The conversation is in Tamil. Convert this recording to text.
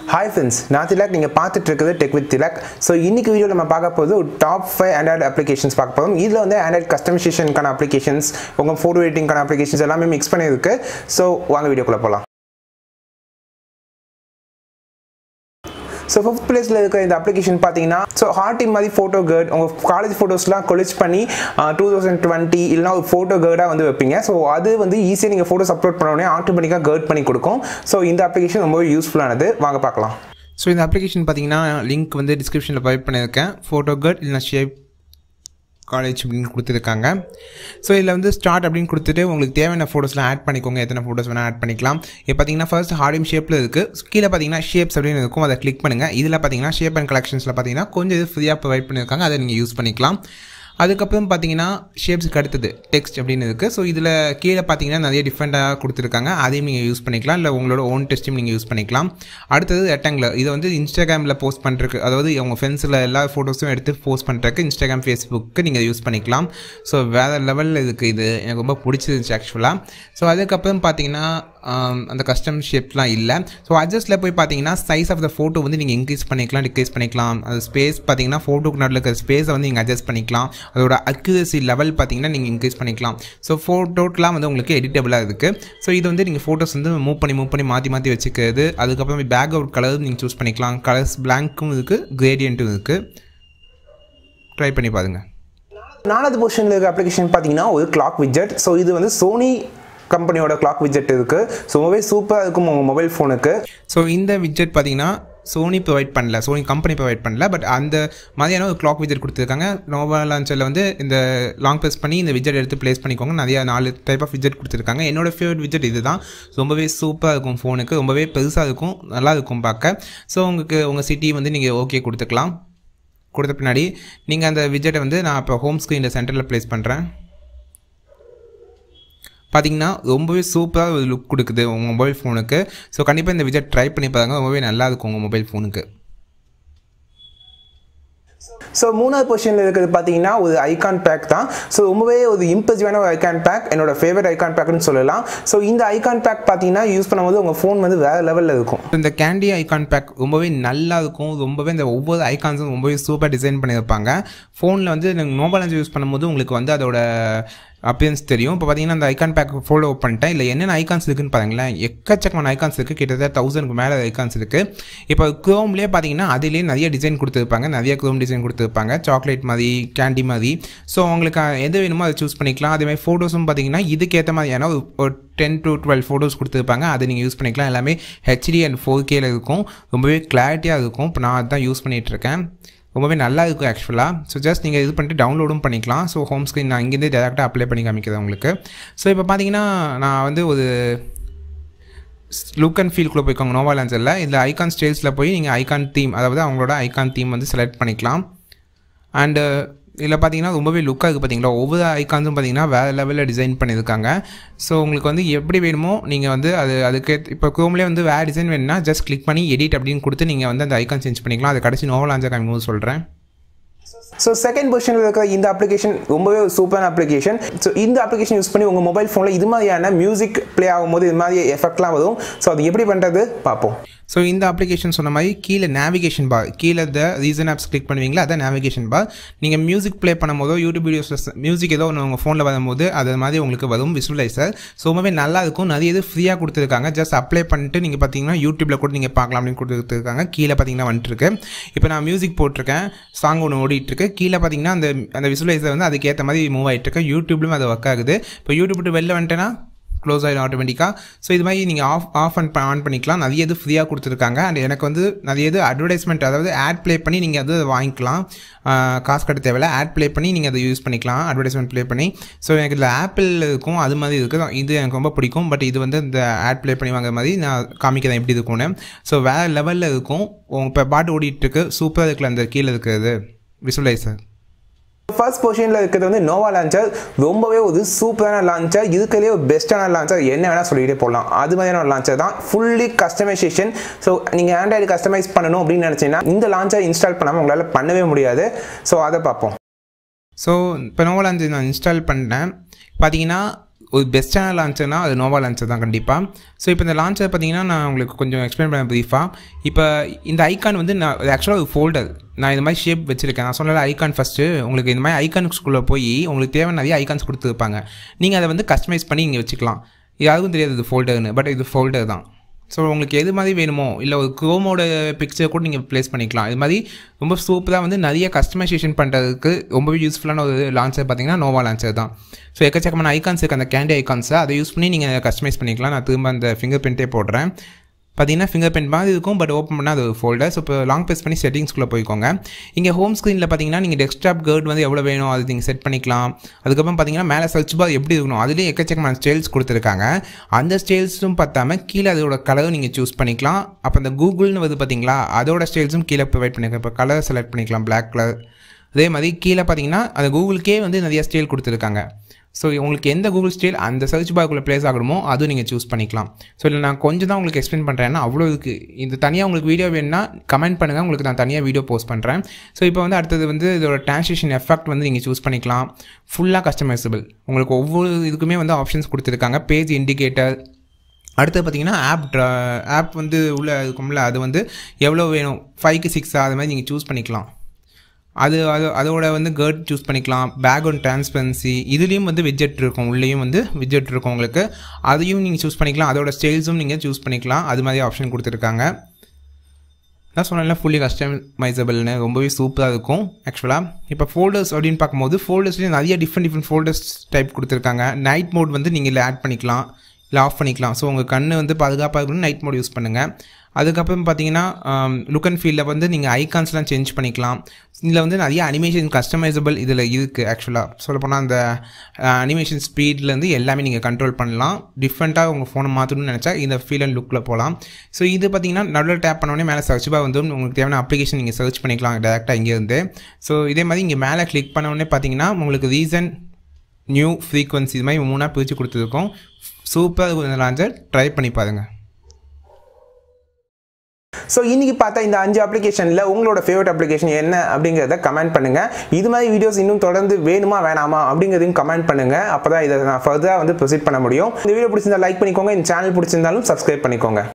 ஹாய் ஃப்ரெண்ட்ஸ் நான் திலக் நீங்கள் பார்த்துட்டு இருக்குது டெக் வித் திலக் ஸோ இன்னைக்கு வீடியோ நம்ம பார்க்க போகிறது ஒரு டாப் ஃபைவ் ஆண்ட்ராய்டு அப்ளிகேஷன்ஸ் பார்க்க போகிறோம் இதில் வந்து ஆண்ட்ராய்டு கஸ்டமைசேஷனுக்கான அப்ளிகேஷன்ஸ் உங்கள் ஃபோட்டோ எடிட்டிங்கான அப்ளிகேஷன்ஸ் எல்லாமே மிக்ஸ் பண்ணியிருக்கு ஸோ வாங்க வீடியோக்குள்ளே போகலாம் ஸோ ஃபிஃப்த் பிளேஸில் இருக்கிற இந்த அப்ளிகேஷன் பார்த்தீங்கன்னா ஸோ ஹார்ட்டி மாதிரி ஃபோட்டோ கேர்ட் உங்கள் காலேஜ் ஃபோட்டோஸ்லாம் கொலிச் பண்ணி டூ தௌசண்ட் டுவெண்ட்டி இல்லைனா ஒரு ஃபோட்டோ கேர்டாக வந்து வைப்பீங்க ஸோ அது வந்து ஈஸியாக நீங்கள் ஃபோட்டோஸ் அப்லோட் பண்ண உடனே ஆட்டோமேட்டிக்காக கேர்ட் பண்ணி கொடுக்கும் ஸோ இந்த அப்ளிகேஷன் ரொம்பவே யூஸ்ஃபுல்லானது வாங்க பார்க்கலாம் ஸோ இந்த அப்ளிகேஷன் பார்த்தீங்கன்னா லிங்க் வந்து டிஸ்கிரிப்ஷனில் ப்ரொவைட் பண்ணியிருக்கேன் ஃபோட்டோ கட் இல்லைனா ஷேப் காலேஜ் அப்படின்னு கொடுத்துருக்காங்க ஸோ இதில் வந்து ஸ்டார்ட் அப்படின்னு கொடுத்துட்டு உங்களுக்கு தேவையான ஃபோட்டோஸ்லாம் ஆட் பண்ணிக்கோங்க எத்தனை ஃபோட்டோஸ் வேணால் ஆட் பண்ணிக்கலாம் இப்போ பார்த்தீங்கன்னா ஃபர்ஸ்ட் ஹார்டியம் ஷேப்பில் இருக்குது கீழே பார்த்தீங்கன்னா ஷேப்ஸ் அப்படின்னு இருக்கும் அதை கிளிக் பண்ணுங்கள் இதில் பார்த்தீங்கன்னா ஷேப் அண்ட் கலெக்ஷன்ஸில் பார்த்தீங்கன்னா கொஞ்சம் இது ஃப்ரீயாக ப்ரொவைட் பண்ணியிருக்காங்க அதை நீங்கள் யூஸ் பண்ணிக்கலாம் அதுக்கப்புறம் பார்த்தீங்கன்னா ஷேப்ஸுக்கு அடுத்தது டெக்ஸ்ட் அப்படின்னு இருக்குது ஸோ இதில் கீழே பார்த்தீங்கன்னா நிறைய டிஃப்ரெண்ட்டாக கொடுத்துருக்காங்க அதையும் நீங்கள் யூஸ் பண்ணிக்கலாம் இல்லை உங்களோட ஓன் டெஸ்ட்டையும் நீங்கள் யூஸ் பண்ணிக்கலாம் அடுத்தது ரெக்டாங்குலர் இதை வந்து இன்ஸ்டாகிராமில் போஸ்ட் பண்ணுறதுக்கு அதாவது உங்கள் ஃப்ரெண்ட்ஸில் எல்லா ஃபோட்டோஸும் எடுத்து போஸ்ட் பண்ணுறதுக்கு இன்ஸ்டாகிராம் ஃபேஸ்புக்கு நீங்கள் யூஸ் பண்ணிக்கலாம் ஸோ வேறு லெவலில் இருக்குது இது எனக்கு ரொம்ப பிடிச்சிருந்துச்சு ஆக்சுவலாக ஸோ அதுக்கப்புறம் பார்த்தீங்கன்னா அந்த கஸ்டம் ஷேப்லாம் இல்லை ஸோ அட்ஜஸ்ட்டில் போய் பார்த்தீங்கன்னா சைஸ் ஆஃப் த ஃபோட்டோ வந்து நீங்கள் இன்க்ரீஸ் பண்ணிக்கலாம் டிக்ரீஸ் பண்ணிக்கலாம் அது ஸ்பேஸ் பார்த்தீங்கன்னா ஃபோட்டோக்கு நடுவில் இருக்கிற ஸ்பேஸை வந்து நீங்கள் அட்ஜஸ்ட் பண்ணிக்கலாம் அதோட அக்யூரசி லெவல் பார்த்தீங்கன்னா நீங்கள் இன்க்ரீஸ் பண்ணிக்கலாம் ஸோ ஃபோட்டோக்கெலாம் வந்து உங்களுக்கு எடிட்டபிளாக இருக்குது ஸோ இது வந்து நீங்கள் ஃபோட்டோஸ் வந்து மூவ் பண்ணி மூவ் பண்ணி மாற்றி மாற்றி வச்சுக்கிறது அதுக்கப்புறம் பேக் அவுட் கலர் நீங்கள் சூஸ் பண்ணிக்கலாம் கலர்ஸ் பிளாங்க்கும் இருக்குது கிரேடியண்ட்டும் இருக்குது ட்ரை பண்ணி பாருங்கள் நாலாவது பொசிஷனில் இருக்க அப்ளிகேஷன் பார்த்தீங்கன்னா ஒரு கிளாக் விஜெட் ஸோ இது வந்து சோனி கம்பெனியோட கிளாக் விஜெட் இருக்குது ஸோ ரொம்பவே சூப்பராக இருக்கும் உங்கள் மொபைல் ஃபோனுக்கு ஸோ இந்த விஜெட் பார்த்தீங்கன்னா சோனி ப்ரொவைட் பண்ணல சோனி கம்பெனி ப்ரொவைட் பண்ணல பட் அந்த மாதிரியான ஒரு கிளாக் விஜெட் கொடுத்துருக்காங்க நோவா லான்ச்சரில் வந்து இந்த லாங் ப்ரெஸ் பண்ணி இந்த விஜெட் எடுத்து ப்ளேஸ் பண்ணிக்கோங்க நிறையா நாலு டைப் ஆஃப் விஜெட் கொடுத்துருக்காங்க என்னோட ஃபேவரட் விஜெட் இது தான் ரொம்பவே சூப்பராக இருக்கும் ஃபோனுக்கு ரொம்பவே பெருசாக இருக்கும் நல்லா இருக்கும் பார்க்க ஸோ உங்களுக்கு உங்கள் சிட்டி வந்து நீங்கள் ஓகே கொடுத்துக்கலாம் கொடுத்த பின்னாடி நீங்கள் அந்த விஜெட்டை வந்து நான் இப்போ ஹோம் ஸ்க்ரீனில் சென்டரில் ப்ளேஸ் பண்ணுறேன் பார்த்தீங்கன்னா ரொம்பவே சூப்பராக ஒரு லுக் கொடுக்குது உங்கள் மொபைல் ஃபோனுக்கு ஸோ கண்டிப்பாக இந்த விஜெட் ட்ரை பண்ணி பாருங்க ரொம்பவே நல்லா இருக்கும் உங்கள் மொபைல் ஃபோனுக்கு ஸோ மூணாவது பொசிஷனில் இருக்கிறது பார்த்தீங்கன்னா ஒரு ஐகான் பேக் தான் ஸோ ரொம்பவே ஒரு இம்ப்ரெசிவான ஒரு ஐகான் பேக் என்னோட ஃபேவரட் ஐகான் பேக்னு சொல்லலாம் ஸோ இந்த ஐகான் பேக் பார்த்தீங்கன்னா யூஸ் பண்ணும்போது உங்கள் ஃபோன் வந்து வேறு லெவலில் இருக்கும் இந்த கேண்டி ஐகான் பேக் ரொம்பவே நல்லா இருக்கும் ரொம்பவே இந்த ஒவ்வொரு ஐகான்ஸும் ரொம்பவே சூப்பர் டிசைன் பண்ணியிருப்பாங்க ஃபோனில் வந்து நீங்கள் மொபைல் யூஸ் பண்ணும்போது உங்களுக்கு வந்து அதோட அப்பியன்ஸ் தெரியும் இப்போ பார்த்தீங்கன்னா அந்த ஐகான் பேக் ஃபாலோ பண்ணிட்டேன் இல்லை என்னென்ன ஐகான்ஸ் இருக்குன்னு பாருங்களேன் எக்கச்சக்கமான ஐகான்ஸ் இருக்குது கிட்டத்தட்ட தௌசண்ட்க்கு மேலே ஐகான்ஸ் இருக்குது இப்போ க்ரோம்லேயே பார்த்தீங்கன்னா அதிலே நிறைய டிசைன் கொடுத்துருப்பாங்க நிறைய க்ரோம் டிசைன் கொடுத்துருப்பாங்க சாக்லேட் மாதிரி கேண்டி மாதிரி ஸோ உங்களுக்கு எது வேணுமோ அதை சூஸ் பண்ணிக்கலாம் அதேமாதிரி ஃபோட்டோஸும் பார்த்தீங்கன்னா இதுக்கேற்ற மாதிரியான ஒரு டென் டு டுவெல் ஃபோட்டோஸ் கொடுத்துருப்பாங்க அதை நீங்கள் யூஸ் பண்ணிக்கலாம் எல்லாமே ஹெச்டி அண்ட் ஃபோர் கேல இருக்கும் ரொம்பவே கிளாரிட்டியாக இருக்கும் இப்போ நான் அதுதான் யூஸ் பண்ணிகிட்ருக்கேன் ரொம்பவே நல்லா இருக்கும் ஆக்சுவலாக ஸோ ஜஸ்ட் நீங்கள் இது பண்ணிட்டு டவுன்லோடும் பண்ணிக்கலாம் ஸோ ஹோம் ஸ்க்ரீன் நான் இங்கேருந்தே டேரெக்டாக அப்ளை பண்ணி காமிக்கிறேன் உங்களுக்கு ஸோ இப்போ பார்த்தீங்கன்னா நான் வந்து ஒரு லுக் அண்ட் ஃபீல்குள்ளே போய்க்கோங்க நோவா லான்சரில் இதில் ஐகான் ஸ்டைல்ஸில் போய் நீங்கள் ஐகான் தீம் அதாவது அவங்களோட ஐகான் தீம் வந்து செலக்ட் பண்ணிக்கலாம் அண்டு இதில் பார்த்தீங்கன்னா ரொம்பவே லுக்காக இருக்குது பார்த்தீங்களா ஒவ்வொரு ஐக்கான்ஸும் பார்த்தீங்கன்னா வேறு லெவலில் டிசைன் பண்ணியிருக்காங்க ஸோ உங்களுக்கு வந்து எப்படி வேணுமோ நீங்கள் வந்து அது அதுக்கு இப்போ க்ரோம்லேயே வந்து வேறு டிசைன் வேணும்னா ஜஸ்ட் கிளிக் பண்ணி எடிட் அப்படின்னு கொடுத்து நீங்கள் வந்து அந்த ஐக்கான் சேஞ்ச் பண்ணிக்கலாம் அது கடைசி நோவல் ஆன்சர் காமிக்கும் சொல்கிறேன் ஸோ செகண்ட் பொசிஷனில் இருக்கிற இந்த அப்ளிகேஷன் ரொம்பவே சூப்பரான அப்ளிகேஷன் ஸோ இந்த அப்ளிகேஷன் யூஸ் பண்ணி உங்கள் மொபைல் ஃபோனில் இது மாதிரியான மியூசிக் ப்ளே ஆகும்போது இது மாதிரி எஃபெக்ட்லாம் வரும் ஸோ அது எப்படி பண்ணுறது பார்ப்போம் ஸோ இந்த அப்ளிகேஷன் சொன்ன மாதிரி கீழே நேவிகேஷன் பார் கீழே இந்த ரீசன் ஆப்ஸ் கிளிக் பண்ணுவீங்களா அதான் நேவிகேஷன் பார் நீங்கள் மியூசிக் ப்ளே பண்ணும்போதோ யூடியூப் வீடியோஸ் மியூசிக் ஏதோ ஒன்று உங்கள் ஃபோனில் வரும்போது அது மாதிரி உங்களுக்கு வரும் விசுவலைசர் ஸோ ரொம்பவே நல்லா இருக்கும் நிறைய இது ஃப்ரீயாக கொடுத்துருக்காங்க ஜஸ்ட் அப்ளை பண்ணிட்டு நீங்கள் பார்த்தீங்கன்னா யூடியூப்பில் கூட நீங்கள் பார்க்கலாம் அப்படின்னு கொடுத்துருக்காங்க கீழே பார்த்தீங்கன்னா வந்துட்டுருக்கு இப்போ நான் மியூசிக் போட்டிருக்கேன் சாங் ஒன்று ஓடிட்டுருக்கு கீழே பார்த்தீங்கன்னா அந்த அந்த விசுவலைசர் வந்து அதுக்கேற்ற மாதிரி மூவ் ஆகிட்டுருக்கு யூடியூப்லையும் அது ஒர்க் ஆகுது இப்போ யூடியூப் விட்டு வெளில வந்துட்டேன்னா க்ளோஸ் ஆகிடும் ஆட்டோமேட்டிக்காக ஸோ இது மாதிரி நீங்கள் ஆஃப் ஆஃப் அண்ட் ஆன் பண்ணிக்கலாம் நிறைய இது ஃப்ரீயாக கொடுத்துருக்காங்க அண்ட் எனக்கு வந்து நிறைய இது அட்வர்டைஸ்மெண்ட் அதாவது ஆட் ப்ளே பண்ணி நீங்கள் அது வாங்கிக்கலாம் காசு கட்ட தேவையில்ல ஆட் ப்ளே பண்ணி நீங்கள் அதை யூஸ் பண்ணிக்கலாம் அட்வர்டைஸ்மெண்ட் ப்ளே பண்ணி ஸோ எனக்கு இதில் ஆப்பிள் இருக்கும் அது மாதிரி இருக்குது இது எனக்கு ரொம்ப பிடிக்கும் பட் இது வந்து இந்த ஆட் ப்ளே பண்ணி வாங்குற மாதிரி நான் காமிக்கிறேன் எப்படி இருக்கும்னு ஸோ வேறு லெவலில் இருக்கும் இப்போ பாட்டு ஓடிட்டுருக்கு சூப்பராக இருக்குல்ல அந்த கீழே இருக்கிறது விசுவலைசர் ஃபர்ஸ்ட் பொசிஷனில் இருக்கிறது வந்து நோவா லான்ச்சர் ரொம்பவே ஒரு சூப்பரான லான்ச்சர் இதுக்குள்ளேயே ஒரு பெஸ்ட்டான லான்ச்சர் என்ன வேணால் சொல்லிகிட்டே போடலாம் அது மாதிரியான ஒரு லான்ச்சர் தான் ஃபுல்லி கஸ்டமைசேஷன் ஸோ நீங்கள் ஆண்ட்ராய்டு கஸ்டமைஸ் பண்ணணும் அப்படின்னு நினச்சிங்கன்னா இந்த லான்ச்சர் இன்ஸ்டால் பண்ணாமல் உங்களால் பண்ணவே முடியாது ஸோ அதை பார்ப்போம் ஸோ இப்போ நோவலாஞ்சு நான் இன்ஸ்டால் பண்ணிட்டேன் பார்த்தீங்கன்னா ஒரு பெஸ்ட்டான லான்ச்சர்னா அது நோவா லான்ச்சர் தான் கண்டிப்பாக ஸோ இப்போ இந்த லான்ச்சர் பார்த்தீங்கன்னா நான் உங்களுக்கு கொஞ்சம் எக்ஸ்பிளைன் பண்ண ப்ரீஃபாக இப்போ இந்த ஐக்கான் வந்து நான் ஆக்சுவலாக ஒரு ஃபோல்டர் நான் இந்த மாதிரி ஷேப் வச்சுருக்கேன் நான் சொன்னல ஐக்கான் ஃபஸ்ட்டு உங்களுக்கு இந்த மாதிரி ஐக்கான்ஸ்குள்ளே போய் உங்களுக்கு தேவையான நிறைய ஐக்கான்ஸ் கொடுத்துருப்பாங்க நீங்கள் அதை வந்து கஸ்டமைஸ் பண்ணி இங்கே வச்சுக்கலாம் யாருக்கும் தெரியாது இது ஃபோல்டர்னு பட் இது ஃபோல்டர் தான் ஸோ உங்களுக்கு எது மாதிரி வேணுமோ இல்லை ஒரு குரோமோட பிக்சர் கூட நீங்கள் ப்ளேஸ் பண்ணிக்கலாம் இது மாதிரி ரொம்ப சூப்பராக வந்து நிறைய கஸ்டமைசேஷன் பண்ணுறதுக்கு ரொம்பவே யூஸ்ஃபுல்லான ஒரு லான்ச்சர் பார்த்தீங்கன்னா நோவா லான்ச்சர் தான் ஸோ எக்கச்சக்கமான ஐகான்ஸ் இருக்குது அந்த கேண்டி ஐகான்ஸை அதை யூஸ் பண்ணி நீங்கள் கஸ்டமைஸ் பண்ணிக்கலாம் நான் திரும்ப அந்த ஃபிங்கர் பிரிண்ட்டே போடுறேன் பார்த்தீங்கன்னா ஃபிங்கர் பிரிண்ட் மாதிரி இருக்கும் பட் ஓப்பன் பண்ணால் அது ஒரு ஃபோல்டர் ஸோ இப்போ லாங் ப்ரெஸ் பண்ணி செட்டிங்ஸ்குள்ளே போய்க்கோங்க இங்கே ஹோம் ஸ்க்ரீனில் பார்த்தீங்கன்னா நீங்கள் டெஸ்க்டாப் கேர்ட் வந்து எவ்வளோ வேணும் அது நீங்கள் செட் பண்ணிக்கலாம் அதுக்கப்புறம் பார்த்தீங்கன்னா மேலே சர்ச் பார் எப்படி இருக்கணும் அதுலேயும் எக்கச்சக்கமான ஸ்டைல்ஸ் கொடுத்துருக்காங்க அந்த ஸ்டைல்ஸும் பார்த்தாம கீழே அதோட கலரும் நீங்கள் சூஸ் பண்ணிக்கலாம் அப்போ அந்த கூகுள்னு வந்து பார்த்தீங்களா அதோட ஸ்டைல்ஸும் கீழே ப்ரொவைட் பண்ணிக்கலாம் இப்போ கலர் செலக்ட் பண்ணிக்கலாம் பிளாக் கலர் அதே மாதிரி கீழே பார்த்தீங்கன்னா அந்த கூகுளுக்கே வந்து நிறைய ஸ்டைல் கொடுத்துருக்காங்க ஸோ உங்களுக்கு எந்த கூகுள் ஸ்டைல் அந்த சர்ச் பாக்குள்ளே ப்ளேஸ் ஆகணுமோ அதுவும் நீங்கள் சூஸ் பண்ணிக்கலாம் ஸோ இல்லை நான் கொஞ்சம் தான் உங்களுக்கு எக்ஸ்பிளைன் பண்ணுறேன்னா அவ்வளோ இருக்குது இது தனியாக உங்களுக்கு வீடியோ வேணும்னா கமெண்ட் பண்ணுங்கள் உங்களுக்கு நான் தனியாக வீடியோ போஸ்ட் பண்ணுறேன் ஸோ இப்போ வந்து அடுத்தது வந்து இதோட டிரான்ஸ்லேஷன் எஃபெக்ட் வந்து நீங்கள் சூஸ் பண்ணிக்கலாம் ஃபுல்லாக கஸ்டமைசபிள் உங்களுக்கு ஒவ்வொரு இதுக்குமே வந்து ஆப்ஷன்ஸ் கொடுத்துருக்காங்க பேஜ் இண்டிகேட்டர் அடுத்து பார்த்தீங்கன்னா ஆப் ட்ரா ஆப் வந்து உள்ளே இருக்கும்ல அது வந்து எவ்வளோ வேணும் ஃபைவ்க்கு சிக்ஸா அது மாதிரி நீங்கள் சூஸ் பண்ணிக்கலாம் அது அது அதோட வந்து கேர்ட் சூஸ் பண்ணிக்கலாம் பேக்ரவுண்ட் டிரான்ஸ்பரன்சி இதுலேயும் வந்து விஜெட் இருக்கும் உள்ளேயும் வந்து விஜெட் இருக்கும் உங்களுக்கு அதையும் நீங்கள் சூஸ் பண்ணிக்கலாம் அதோட ஸ்டைல்ஸும் நீங்கள் சூஸ் பண்ணிக்கலாம் அது மாதிரி ஆப்ஷன் கொடுத்துருக்காங்க நான் சொன்னேன்ல ஃபுல்லி கஸ்டமைசபிள்னு ரொம்பவே சூப்பராக இருக்கும் ஆக்சுவலாக இப்போ ஃபோல்டர்ஸ் அப்படின்னு பார்க்கும்போது ஃபோல்டர்ஸ்லேயும் நிறைய டிஃப்ரெண்ட் டிஃப்ரெண்ட் ஃபோல்டர்ஸ் டைப் கொடுத்துருக்காங்க நைட் மோட் வந்து நீங்கள் இதில் ஆட் பண்ணிக்கலாம் இல்லை ஆஃப் பண்ணிக்கலாம் ஸோ உங்கள் கண் வந்து பாதுகாப்பாக இருக்கணும் நைட் மோட் யூஸ் பண்ணுங்கள் அதுக்கப்புறம் பார்த்தீங்கன்னா லுக் அண்ட் ஃபீல்டில் வந்து நீங்கள் ஐகான்ஸ்லாம் சேஞ்ச் பண்ணிக்கலாம் இதில் வந்து நிறைய அனிமேஷன் கஸ்டமைசபிள் இதில் இருக்குது ஆக்சுவலாக சொல்லப்போனால் அந்த அனிமேஷன் ஸ்பீட்லேருந்து எல்லாமே நீங்கள் கண்ட்ரோல் பண்ணலாம் டிஃப்ரெண்ட்டாக உங்கள் ஃபோனை மாற்றணும்னு நினச்சா இந்த ஃபீல் அண்ட் லுக்கில் போகலாம் ஸோ இது பார்த்தீங்கன்னா நடுவில் டேப் பண்ணோடனே மேலே சர்ச் பார் வந்து உங்களுக்கு தேவையான அப்ளிகேஷன் நீங்கள் சர்ச் பண்ணிக்கலாம் டேரெக்டாக இங்கேருந்து ஸோ இதே மாதிரி இங்கே மேலே கிளிக் பண்ண உடனே பார்த்தீங்கன்னா உங்களுக்கு ரீசன் நியூ ஃப்ரீக்வன்சி இது மாதிரி மூணாக பிரித்து கொடுத்துருக்கோம் சூப்பர் லான்ச்சர் ட்ரை பண்ணி பாருங்கள் ஸோ இன்னைக்கு பார்த்தா இந்த அஞ்சு அப்ளிகேஷனில் உங்களோட ஃபேவரட் அப்ளிகேஷன் என்ன அப்படிங்கிறத கமெண்ட் பண்ணுங்க இது மாதிரி வீடியோஸ் இன்னும் தொடர்ந்து வேணுமா வேணாமா அப்படிங்கிறதையும் கமெண்ட் பண்ணுங்க அப்போ தான் இதை நான் ஃபர்தராக வந்து ப்ரொசீட் பண்ண முடியும் இந்த வீடியோ பிடிச்சிருந்தா லைக் பண்ணிக்கோங்க இந்த சேனல் பிடிச்சிருந்தாலும் சப்ஸ்கிரைப் பண்ணிக்கோங்க